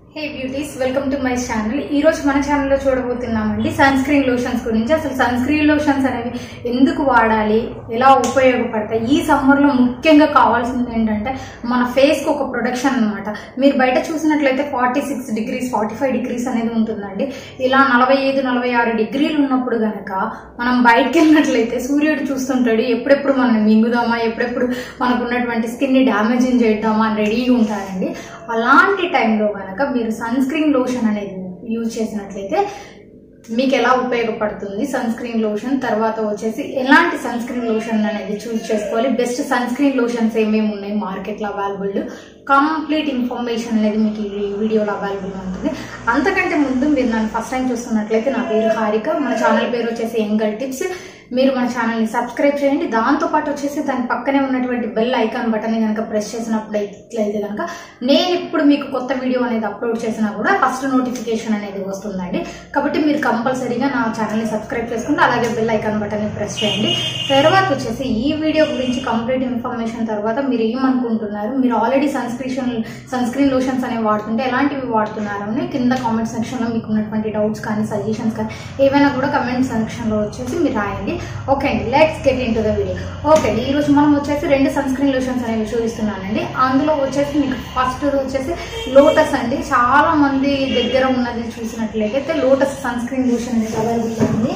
hey beauties welcome to my channel ఈ రోజు మన ఛానల్లో చూడబోతున్నామండి సన్ స్క్రీన్ లోషన్స్ గురించి అసలు సన్ స్క్రీన్ లోషన్స్ అనేవి ఎందుకు వాడాలి ఎలా ఉపయోగపడతాయి ఈ సమ్మర్లో ముఖ్యంగా కావాల్సింది ఏంటంటే మన ఫేస్కి ఒక ప్రొడక్షన్ అన్నమాట మీరు బయట చూసినట్లయితే forty six degrees forty five degrees అనేది ఉంటుందండి ఇలా నలభై ఐదు నలభై ఆరు డిగ్రీలు ఉన్నప్పుడు గనక మనం బయటకు వెళ్ళినట్లయితే సూర్యుడు చూస్తుంటాడు ఎప్పుడెప్పుడు మనం మింగుదామా ఎప్పుడెప్పుడు మనకు ఉన్నటువంటి స్కిన్ని డ్యామేజింగ్ చేద్దామా అని రెడీగా ఉంటారండి అలాంటి టైంలో కనుక మీరు సన్ స్క్రీన్ లోషన్ అనేది యూజ్ చేసినట్లయితే మీకు ఎలా ఉపయోగపడుతుంది సన్ స్క్రీన్ లోషన్ తర్వాత వచ్చేసి ఎలాంటి సన్ స్క్రీన్ లోషన్ అనేది చూస్ చేసుకోవాలి బెస్ట్ సన్ స్క్రీన్ లోషన్స్ ఏమేమి ఉన్నాయి మార్కెట్లో అవైలబుల్ కంప్లీట్ ఇన్ఫర్మేషన్ అనేది మీకు ఈ వీడియోలో అవైలబుల్ ఉంటుంది అంతకంటే ముందు మీరు నన్ను ఫస్ట్ టైం చూస్తున్నట్లయితే నా పేరు హారిక మన ఛానల్ పేరు వచ్చేసి ఎంగల్ టిప్స్ మీరు మన ఛానల్ని సబ్స్క్రైబ్ చేయండి దాంతోపాటు వచ్చేసి దాని పక్కనే ఉన్నటువంటి బెల్ ఐకాన్ బటన్ కనుక ప్రెస్ చేసినప్పుడు అయితే కనుక నేను ఇప్పుడు మీకు కొత్త వీడియో అనేది అప్లోడ్ చేసినా కూడా ఫస్ట్ నోటిఫికేషన్ అనేది వస్తుందండి కాబట్టి మీరు కంపల్సరీగా నా ఛానల్ని సబ్స్క్రైబ్ చేసుకుంటే అలాగే బెల్ ఐకాన్ బటన్ని ప్రెస్ చేయండి తర్వాత వచ్చేసి ఈ వీడియో గురించి కంప్లీట్ ఇన్ఫర్మేషన్ తర్వాత మీరు ఏమనుకుంటున్నారు మీరు already sun screen sun screen lotions అనేవి వాడుతుంటే ఎలాంటివి వాడుతున్నారు అని కింద కామెంట్ సెక్షన్లో మీకు ఉన్నటువంటి డౌట్స్ కానీ సజెషన్స్ కానీ ఏవైనా కూడా కమెంట్ సెక్షన్లో వచ్చేసి మీరు రాయండి ఓకే అండి let's get into the video okay అండి ఈరోజు మనం వచ్చేసి రెండు సన్ స్క్రీన్ లోషన్స్ అనేవి చూపిస్తున్నానండి అందులో వచ్చేసి మీకు ఫస్ట్ వచ్చేసి లోటస్ అండి చాలా మంది దగ్గర ఉన్నది చూసినట్లయితే లోటస్ సన్ స్క్రీన్ లోషన్ అనేది అవైలబుల్ ఉంది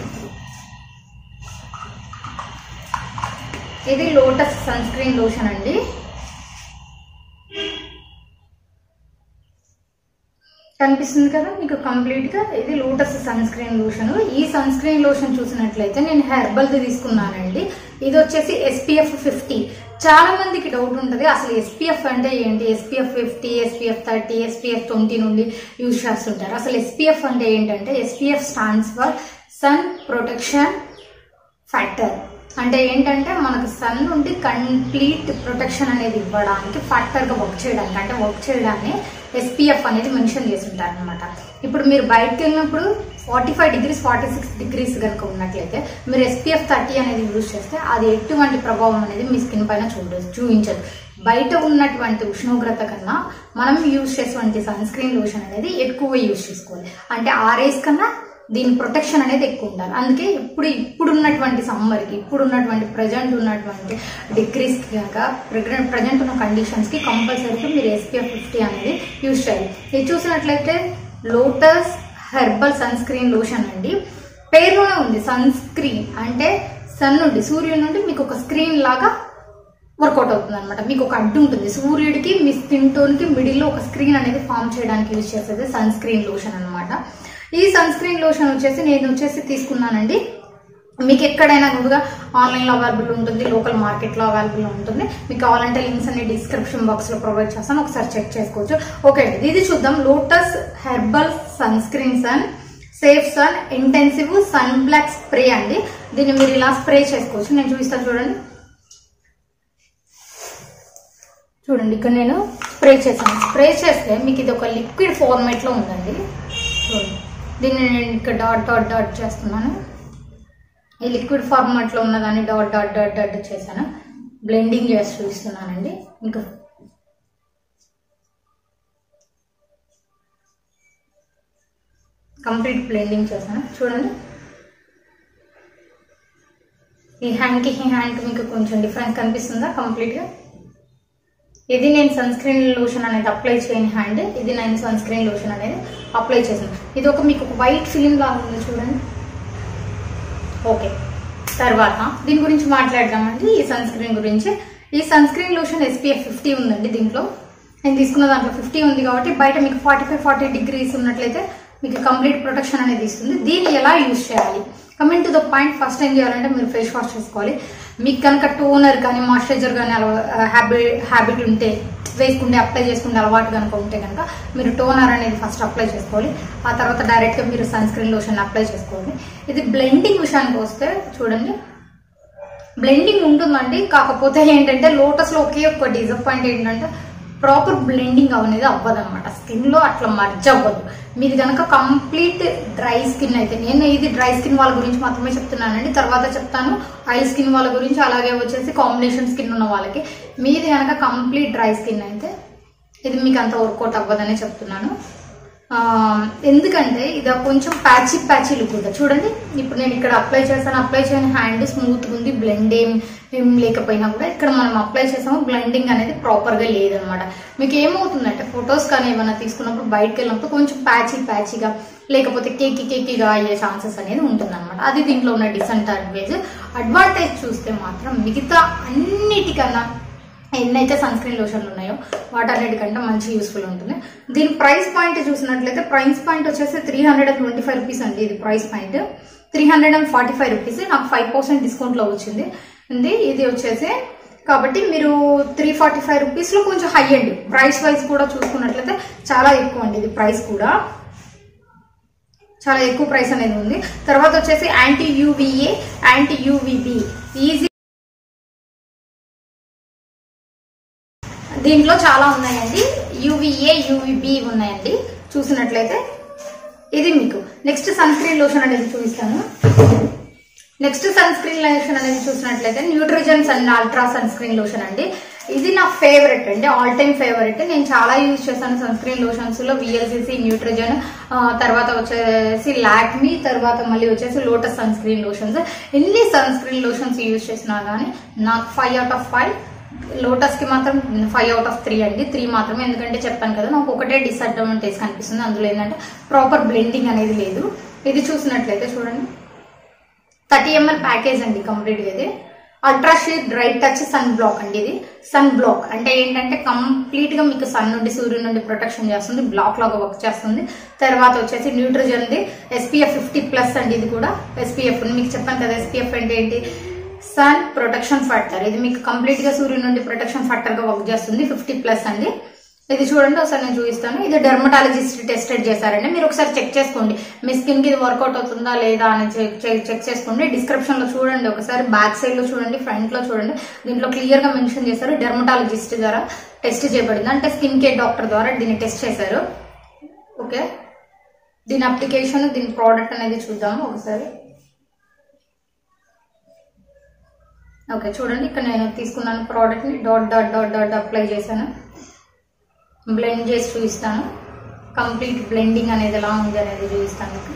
ఇది లోటస్ సన్ స్క్రీన్ లోషన్ అండి కనిపిస్తుంది కదా మీకు కంప్లీట్ గా ఇది లోటస్ సన్ స్క్రీన్ లోషన్ ఈ సన్ స్క్రీన్ లోషన్ చూసినట్లయితే నేను హెర్బల్ది తీసుకున్నానండి ఇది వచ్చేసి ఎస్పీఎఫ్ ఫిఫ్టీ చాలా మందికి డౌట్ ఉంటుంది అసలు ఎస్పీఎఫ్ అంటే ఏంటి SPF fifty SPF thirty SPF twenty నుండి యూజ్ చేస్తుంటారు అసలు ఎస్పీఎఫ్ అంటే ఏంటంటే SPF stands for sun protection factor అంటే ఏంటంటే మనకు సన్ నుండి కంప్లీట్ ప్రొటెక్షన్ అనేది ఇవ్వడానికి ఫ్యాక్టర్గా వర్క్ చేయడానికి అంటే వర్క్ చేయడాన్ని ఎస్పీఎఫ్ అనేది మెన్షన్ చేసి ఉంటారు అనమాట ఇప్పుడు మీరు బయటకు వెళ్ళినప్పుడు forty five degrees forty six degrees కనుక ఉన్నట్లయితే మీరు ఎస్పీఎఫ్ థర్టీ అనేది యూజ్ చేస్తే అది ఎటువంటి ప్రభావం అనేది మీ స్కిన్ పైన చూడ చూపించదు బయట ఉన్నటువంటి ఉష్ణోగ్రత కన్నా మనం యూజ్ చేసేటువంటి సన్ స్క్రీన్ లోషన్ అనేది ఎక్కువ యూజ్ చేసుకోవాలి అంటే ఆ రేస్ కన్నా దీని ప్రొటెక్షన్ అనేది ఎక్కువ ఉండాలి అందుకే ఇప్పుడు ఇప్పుడున్నటువంటి సమ్మర్కి ఇప్పుడున్నటువంటి ప్రజెంట్ ఉన్నటువంటి డిగ్రీస్కి కనుక ప్రజెంట్ ఉన్న కండిషన్స్కి కంపల్సరీగా మీరు ఎస్పీఎఫ్ ఫిఫ్టీ అనేది యూజ్ చేయాలి ఇది చూసినట్లయితే Lotus herbal sun screen lotion అండి పేరులోనే ఉంది సన్ స్క్రీన్ అంటే సన్ నుండి సూర్యుడి నుండి మీకు ఒక స్క్రీన్ లాగా వర్కౌట్ అవుతుంది అనమాట మీకు ఒక అడ్డు ఉంటుంది సూర్యుడికి మీ స్కిన్ టోన్కి మిడిల్లో ఒక స్క్రీన్ అనేది ఫామ్ చేయడానికి యూజ్ చేసేది సన్ స్క్రీన్ లోషన్ అనమాట ఈ సన్ స్క్రీన్ లోషన్ వచ్చేసి నేను వచ్చేసి తీసుకున్నానండి మీకు ఎక్కడైనా కూడా ఆన్లైన్లో అవైలబుల్ ఉంటుంది లోకల్ మార్కెట్లో అవైలబుల్ ఉంటుంది మీకు కావాలంటే లింక్స్ అన్ని డిస్క్రిప్షన్ బాక్స్లో ప్రొవైడ్ చేస్తాను ఒకసారి చెక్ చేసుకోవచ్చు ఓకే అండి ఇది చూద్దాం Lotus herbal sun screen sun safe sun intensive sun block spray అండి దీన్ని మీరు ఇలా స్ప్రే చేసుకోవచ్చు నేను చూపిస్తాను చూడండి చూడండి ఇక్కడ నేను స్ప్రే చేశాను స్ప్రే చేస్తే మీకు ఇది ఒక లిక్విడ్ ఫార్మేట్లో ఉందండి చూడండి దీన్ని నేను ఇక్కడ డాట్ డాట్ డాట్ చేస్తున్నాను ఈ లిక్విడ్ ఫార్మాట్లో ఉన్నదాన్ని డాట్ డాట్ డాట్ డాట్ చేశాను బ్లెండింగ్ చేసి చూపిస్తున్నానండి ఇంకా కంప్లీట్ బ్లెండింగ్ చేశాను చూడండి ఈ హ్యాండ్కి ఈ హ్యాండ్కి మీకు కొంచెం డిఫరెన్స్ కనిపిస్తుందా కంప్లీట్గా ఇది నేను సన్ స్క్రీన్ లోషన్ అనేది అప్లై చేయని హ్యాండ్ ఇది నేను సన్ స్క్రీన్ లోషన్ అనేది అప్లై చేసాను ఇది ఒక మీకు ఒక వైట్ ఫిలిం లాగా ఉంది చూడండి ఓకే తర్వాత దీని గురించి మాట్లాడదామండి ఈ సన్ స్క్రీన్ గురించి ఈ sun screen lotion SPF fifty ఉందండి దీంట్లో నేను తీసుకున్న దాంట్లో ఫిఫ్టీ ఉంది కాబట్టి బయట మీకు ఫార్టీ ఫైవ్ ఫార్టీ డిగ్రీస్ ఉన్నట్లయితే మీకు కంప్లీట్ ప్రొటెక్షన్ అనేది ఇస్తుంది దీన్ని ఎలా యూజ్ చేయాలి coming to the point first ఏం చేయాలంటే మీరు ఫేస్ వాష్ చేసుకోవాలి మీకు కనుక టోనర్ కానీ మాయిశ్చరైజర్ కానీ హ్యాబిట్ హ్యాబిట్ ఉంటే వేసుకుంటే అప్లై చేసుకుంటే అలవాటు కనుక ఉంటే కనుక మీరు టోనర్ అనేది ఫస్ట్ అప్లై చేసుకోవాలి ఆ తర్వాత డైరెక్ట్గా మీరు సన్ స్క్రీన్ లోషన్ అప్లై చేసుకోవాలి ఇది బ్లెండింగ్ విషయానికి వస్తే చూడండి బ్లెండింగ్ ఉంటుందండి కాకపోతే ఏంటంటే లోటస్లో ఒకే ఒక డిసప్పాయింట్ ఏంటంటే ప్రాపర్ బ్లెండింగ్ అనేది అవ్వదు అనమాట స్కిన్లో అట్లా మర్జ్ అవ్వదు మీది కనుక కంప్లీట్ డ్రై స్కిన్ అయితే నేను ఇది డ్రై స్కిన్ వాళ్ళ గురించి మాత్రమే చెప్తున్నానండి తర్వాత చెప్తాను ఆయిల్ స్కిన్ వాళ్ళ గురించి అలాగే వచ్చేసి కాంబినేషన్ స్కిన్ ఉన్న వాళ్ళకి మీది కనుక కంప్లీట్ డ్రై స్కిన్ అయితే ఇది మీకు అంత వర్కౌట్ అవ్వదనే చెప్తున్నాను ఆ, ఎందుకంటే ఇది కొంచెం ప్యాచీ ప్యాచీ లుక్ ఉంటుంది చూడండి ఇప్పుడు నేను ఇక్కడ అప్లై చేస్తాను అప్లై చేయని హ్యాండ్ స్మూత్ ఉంది బ్లెండ్ ఏం ఏం లేకపోయినా కూడా ఇక్కడ మనం అప్లై చేసాము బ్లెండింగ్ అనేది ప్రాపర్గా లేదనమాట మీకు ఏమవుతుందంటే ఫొటోస్ కానీ ఏమైనా తీసుకున్నప్పుడు బయటకు వెళ్ళినప్పుడు కొంచెం ప్యాచీ ప్యాచీగా లేకపోతే కేకి కేకిగా అయ్యే ఛాన్సెస్ అనేది ఉంటుందన్నమాట అది దీంట్లో ఉన్న డిసడ్వాంటేజ్ అడ్వాంటేజ్ చూస్తే మాత్రం మిగతా అన్నిటికన్నా ఎన్నైతే సన్ స్క్రీన్ లోషన్లు ఉన్నాయో వాటన్నిటికంటే మంచి యూస్ఫుల్ ఉంటుంది దీని ప్రైస్ పాయింట్ చూసినట్లయితే ప్రైస్ పాయింట్ వచ్చేసి three hundred and twenty five rupees అండి ఇది price point three hundred and forty five rupees నాకు ఫైవ్ పర్సెంట్ డిస్కౌంట్లో వచ్చింది ఉంది ఇది వచ్చేసి కాబట్టి మీరు త్రీ ఫార్టీ ఫైవ్ రూపీస్లో కొంచెం హై అండి ప్రైస్ వైజ్ కూడా చూసుకున్నట్లయితే చాలా ఎక్కువ అండి ఇది ప్రైస్ కూడా చాలా ఎక్కువ ప్రైస్ అనేది ఉంది తర్వాత వచ్చేసి యాంటీ యూవిఏ యాంటీ యూవిబి ఈజీ దీంట్లో చాలా ఉన్నాయండి యూవిఏ యూవిబి ఉన్నాయండి చూసినట్లయితే ఇది మీకు నెక్స్ట్ సన్ స్క్రీన్ లోషన్ అనేది చూపిస్తాను నెక్స్ట్ సన్ స్క్రీన్ లోషన్ అనేది చూసినట్లయితే Neutrogena's and ultra sun screen lotion అండి ఇది నా ఫేవరెట్ అండి ఆల్ టైమ్ ఫేవరెట్ నేను చాలా యూజ్ చేశాను సన్ స్క్రీన్ లోషన్స్ లో విఎల్సిసి న్యూట్రిజన్ తర్వాత వచ్చేసి లాక్మీ తర్వాత మళ్ళీ వచ్చేసి లోటస్ సన్ స్క్రీన్ లోషన్స్ ఎన్ని సన్ స్క్రీన్ లోషన్స్ యూజ్ చేసినా కానీ నాకు five out of five Lotus కి మాత్రం ఫైవ్ అవుట్ ఆఫ్ త్రీ అండి త్రీ మాత్రమే ఎందుకంటే చెప్పాను కదా నాకు ఒకటే డిసడ్వాంటేజ్ కనిపిస్తుంది అందులో ఏంటంటే ప్రాపర్ బ్లెండింగ్ అనేది లేదు ఇది చూసినట్లయితే చూడండి థర్టీ ఎంఎల్ ప్యాకేజ్ అండి కంప్లీట్ గా ఇది ultra sheet dry touch sun block అండి ఇది సన్ బ్లాక్ అంటే ఏంటంటే కంప్లీట్ గా మీకు సన్ నుండి సూర్యుడి నుండి ప్రొటెక్షన్ చేస్తుంది బ్లాక్ లాగా వర్క్ చేస్తుంది తర్వాత వచ్చేసి Neutrogena the SPF fifty plus అండి ఇది కూడా ఎస్పీఎఫ్ మీకు చెప్పాను కదా ఎస్పీఎఫ్ అంటే ఏంటి సన్ ప్రొటెక్షన్ ఫ్యాక్టర్ ఇది మీకు కంప్లీట్ గా సూర్యుడి నుండి ప్రొటెక్షన్ ఫ్యాక్టర్ గా వర్క్ చేస్తుంది ఫిఫ్టీ ప్లస్ అండి ఇది చూడండి ఒకసారి నేను చూపిస్తాను ఇది డెర్మటాలజిస్ట్ టెస్టెడ్ చేశారండి మీరు ఒకసారి చెక్ చేసుకోండి మీ స్కిన్ కి ఇది వర్కౌట్ అవుతుందా లేదా అని చెక్ చేసుకోండి డిస్క్రిప్షన్ లో చూడండి ఒకసారి బ్యాక్ సైడ్ లో చూడండి ఫ్రంట్ లో చూడండి దీంట్లో క్లియర్ గా మెన్షన్ చేశారు డెర్మటాలజిస్ట్ ద్వారా టెస్ట్ చేయబడింది అంటే స్కిన్ కేర్ డాక్టర్ ద్వారా దీన్ని టెస్ట్ చేశారు ఓకే దీని అప్లికేషన్ దీని ప్రోడక్ట్ అనేది చూద్దాము ఒకసారి ఓకే చూడండి ఇక్కడ నేను తీసుకున్నాను ప్రోడక్ట్ ని dot dot dot dot apply చేశాను బ్లెండ్ చేసి చూపిస్తాను కంప్లీట్ బ్లెండింగ్ అనేది ఎలా ఉంది అనేది చూపిస్తాను మీకు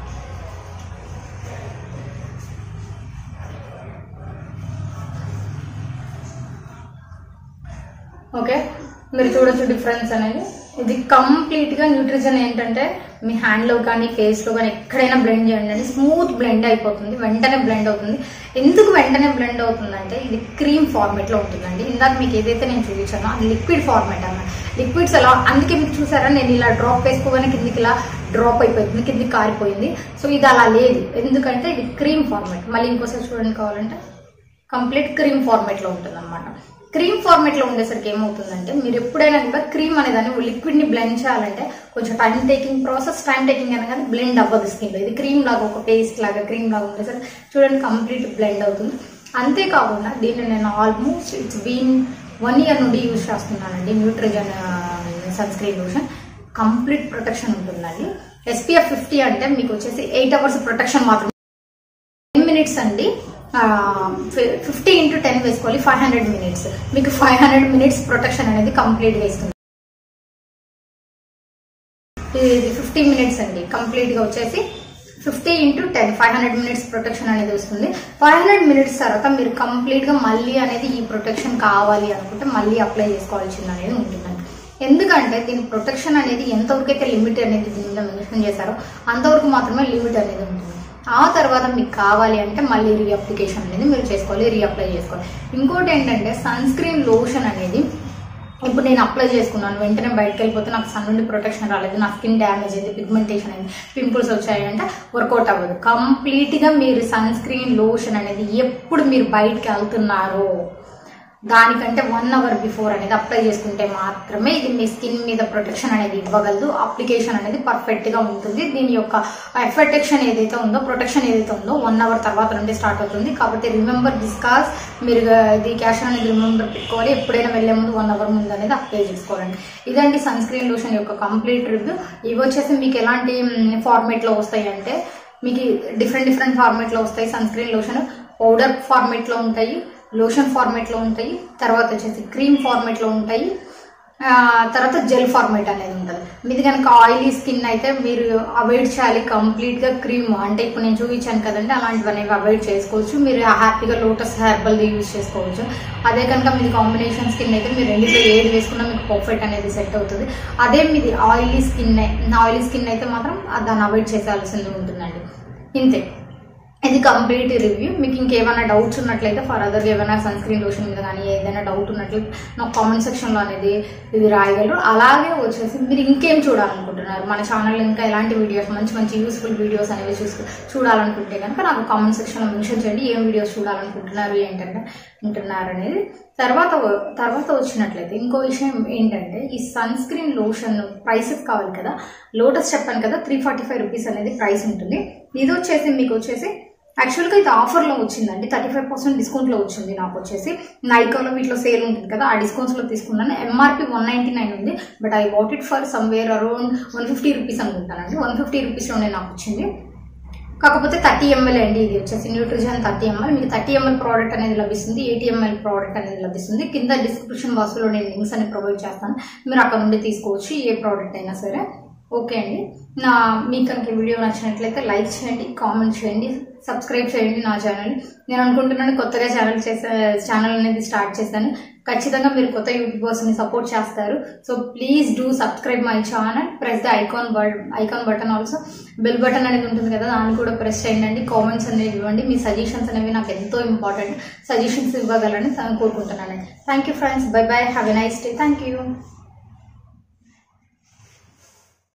ఓకే మీరు చూడొచ్చు డిఫరెన్స్ అనేది ఇది కంప్లీట్ గా న్యూట్రిషన్ ఏంటంటే మీ హ్యాండ్ లో కానీ ఫేస్ లో కానీ ఎక్కడైనా బ్లెండ్ చేయండి అండి స్మూత్ బ్లెండ్ అయిపోతుంది వెంటనే బ్లెండ్ అవుతుంది ఎందుకు వెంటనే బ్లెండ్ అవుతుందంటే ఇది క్రీమ్ ఫార్మేట్ లో ఉంటుందండి ఇందాక మీకు ఏదైతే నేను చూపించానో అది లిక్విడ్ ఫార్మేట్ అన్నమాట లిక్విడ్స్ ఎలా అందుకే మీకు చూసారా నేను ఇలా డ్రాప్ వేసుకోగానే కిందికి ఇలా డ్రాప్ అయిపోయింది కిందికి కారిపోయింది సో ఇది అలా లేదు ఎందుకంటే ఇది క్రీమ్ ఫార్మేట్ మళ్ళీ ఇంకోసారి చూడండి కావాలంటే కంప్లీట్ క్రీమ్ ఫార్మేట్ లో ఉంటుంది అనమాట క్రీమ్ ఫార్మేట్ లో ఉండేసరికి ఏమవుతుందంటే మీరు ఎప్పుడైనా కూడా క్రీమ్ అనేదాన్ని లిక్విడ్ ని బ్లెండ్ చేయాలంటే కొంచెం time taking process time taking అనగానే బ్లెండ్ అవ్వదు స్కిన్ లో ఇది క్రీమ్ లాగా ఒక పేస్ట్ లాగా క్రీమ్ లాగా ఉండేసరికి చూడండి కంప్లీట్ బ్లెండ్ అవుతుంది అంతేకాకుండా దీన్ని నేను almost it's been one year నుండి యూజ్ చేస్తున్నానండి Neutrogena sun screen lotion complete protection ఉంటుందండి ఎస్పీఎఫ్ ఫిఫ్టీ అంటే మీకు వచ్చేసి ఎయిట్ అవర్స్ ప్రొటెక్షన్ మాత్రం టెన్ మినిట్స్ అండి ఫిఫ్టీ ఇంటూ టెన్ వేసుకోవాలి ఫైవ్ హండ్రెడ్ మినిట్స్ మీకు ఫైవ్ హండ్రెడ్ మినిట్స్ ప్రొటెక్షన్ అనేది కంప్లీట్ వేస్తుంది ఇది ఫిఫ్టీ మినిట్స్ అండి కంప్లీట్ గా వచ్చేసి fifty into ten five hundred minutes protection అనేది వస్తుంది ఫైవ్ హండ్రెడ్ మినిట్స్ తర్వాత మీరు కంప్లీట్ గా మళ్ళీ అనేది ఈ ప్రొటెక్షన్ కావాలి అనుకుంటే మళ్ళీ అప్లై చేసుకోవాల్సింది అనేది ఉంటుందండి ఎందుకంటే దీని ప్రొటెక్షన్ అనేది ఎంతవరకు అయితే లిమిట్ అనేది దీనిలో మెన్షన్ చేశారో అంతవరకు మాత్రమే లిమిట్ అనేది ఉంటుంది ఆ తర్వాత మీకు కావాలి అంటే మళ్ళీ రీఅప్లికేషన్ అనేది మీరు చేసుకోవాలి రీఅప్లై చేసుకోవాలి ఇంకోటి ఏంటంటే సన్ స్క్రీన్ లోషన్ అనేది ఇప్పుడు నేను అప్లై చేసుకున్నాను వెంటనే బయటకు వెళ్ళిపోతే నాకు సన్ నుండి ప్రొటెక్షన్ రాలేదు నా స్కిన్ డ్యామేజ్ అయింది పిగ్మెంటేషన్ అయింది పింపుల్స్ వచ్చాయంటే వర్కౌట్ అవ్వదు కంప్లీట్గా మీరు సన్ స్క్రీన్ లోషన్ అనేది ఎప్పుడు మీరు బయటకు వెళ్తున్నారో దానికంటే వన్ అవర్ బిఫోర్ అనేది అప్లై చేసుకుంటే మాత్రమే ఇది మీ స్కిన్ మీద ప్రొటెక్షన్ అనేది ఇవ్వగలదు అప్లికేషన్ అనేది పర్ఫెక్ట్ గా ఉంటుంది దీని యొక్క ఎఫెక్టెక్షన్ ఏదైతే ఉందో ప్రొటెక్షన్ ఏదైతే ఉందో వన్ అవర్ తర్వాత నుండి స్టార్ట్ అవుతుంది కాబట్టి రిమెంబర్ డిస్కాస్ మీరు ఇది క్యాష్ అనేది రిమెంబర్ పెట్టుకోవాలి ఎప్పుడైనా వెళ్లే ముందు వన్ అవర్ ముందు అనేది అప్లై చేసుకోవాలండి ఇదండి సన్ స్క్రీన్ లోషన్ యొక్క కంప్లీట్ రివ్యూ ఇవి వచ్చేసి మీకు ఎలాంటి ఫార్మేట్ లో వస్తాయి అంటే మీకు డిఫరెంట్ డిఫరెంట్ ఫార్మేట్ లో వస్తాయి sun screen lotion powder format లో ఉంటాయి లోషన్ ఫార్మేట్ లో ఉంటాయి తర్వాత వచ్చేసి క్రీమ్ ఫార్మేట్ లో ఉంటాయి ఆ, తర్వాత జెల్ ఫార్మేట్ అనేది ఉంటుంది మీది కనుక ఆయిలీ స్కిన్ అయితే మీరు అవాయిడ్ చేయాలి కంప్లీట్ గా క్రీమ్ అంటే ఇప్పుడు నేను చూపించాను కదండి అలాంటివన్నీ అవాయిడ్ చేసుకోవచ్చు మీరు హ్యాపీగా లోటస్ హెర్బల్ యూజ్ చేసుకోవచ్చు అదే కనుక మీది కాంబినేషన్ స్కిన్ అయితే మీరు రెండింటిలో ఏది వేసుకున్నా మీకు పర్ఫెక్ట్ అనేది సెట్ అవుతుంది అదే మీది ఆయిలీ స్కిన్ ఆయిలీ స్కిన్ అయితే మాత్రం దాన్ని అవాయిడ్ చేయాల్సింది ఉంటుందండి ఇంతే ఇది కంప్లీట్ రివ్యూ మీకు ఇంకేమైనా డౌట్స్ ఉన్నట్లయితే ఫర్ అదర్ ఏమైనా సన్ స్క్రీన్ లోషన్ మీద కానీ ఏదైనా డౌట్ ఉన్నట్లయితే నాకు కామెంట్ సెక్షన్లో అనేది ఇది రాయగలరు అలాగే వచ్చేసి మీరు ఇంకేం చూడాలనుకుంటున్నారు మన ఛానల్ ఇంకా ఎలాంటి వీడియోస్ మంచి మంచి యూస్ఫుల్ వీడియోస్ అనేవి చూసి చూడాలనుకుంటే కనుక నాకు కామెంట్ సెక్షన్లో మెన్షన్ చేయండి ఏం వీడియోస్ చూడాలనుకుంటున్నారు ఏంటంటే ఉంటున్నారు అనేది తర్వాత తర్వాత వచ్చినట్లయితే ఇంకో విషయం ఏంటంటే ఈ సన్ స్క్రీన్ లోషన్ ప్రైసెస్ కావాలి కదా లోటస్ చెప్పాను కదా త్రీ ఫార్టీ ఫైవ్ రూపీస్ అనేది ప్రైస్ ఉంటుంది ఇది వచ్చేసి మీకు వచ్చేసి యాక్చువల్గా ఇది ఆఫర్లో వచ్చిందండి థర్టీ ఫైవ్ పర్సెంట్ డిస్కౌంట్లో వచ్చింది నాకు వచ్చేసి నైకాలో వీటిలో సేల్ ఉంటుంది కదా ఆ డిస్కౌంట్స్లో తీసుకున్నాను ఎంఆర్పి వన్ నైంటీ నైన్ ఉంది but I bought it for somewhere around one fifty rupees అనుకుంటానండి వన్ ఫిఫ్టీ రూపీస్లోనే నాకు వచ్చింది కాకపోతే థర్టీ ఎంఎల్ అండి ఇది వచ్చేసి న్యూట్రిజన్ థర్టీ ఎంఎల్ మీకు థర్టీ ఎంఎల్ ప్రోడక్ట్ అనేది లభిస్తుంది ఎయిటీ ఎంఎల్ ప్రోడక్ట్ అనేది లభిస్తుంది కింద డిస్క్రిప్షన్ బాక్స్లో నేను లింక్స్ అని ప్రొవైడ్ చేస్తాను మీరు అక్కడ నుండి తీసుకోవచ్చు ఏ ప్రోడక్ట్ అయినా సరే ఓకే అండి నా మీకు కనుక ఈ వీడియో నచ్చినట్లయితే లైక్ చేయండి కామెంట్ చేయండి సబ్స్క్రైబ్ చేయండి నా ఛానల్ నేను అనుకుంటున్నాను కొత్తగా ఛానల్ చేసే ఛానల్ అనేది స్టార్ట్ చేశాను ఖచ్చితంగా మీరు కొత్త యూట్యూబర్స్ని సపోర్ట్ చేస్తారు so please do subscribe my channel press the icon icon button also bell button అనేది ఉంటుంది కదా దాన్ని కూడా ప్రెస్ చేయండి కామెంట్స్ అనేవి ఇవ్వండి మీ సజెషన్స్ అనేవి నాకు ఎంతో ఇంపార్టెంట్ సజెషన్స్ ఇవ్వగలని కోరుకుంటున్నాను thank you friends bye bye have a nice day thank you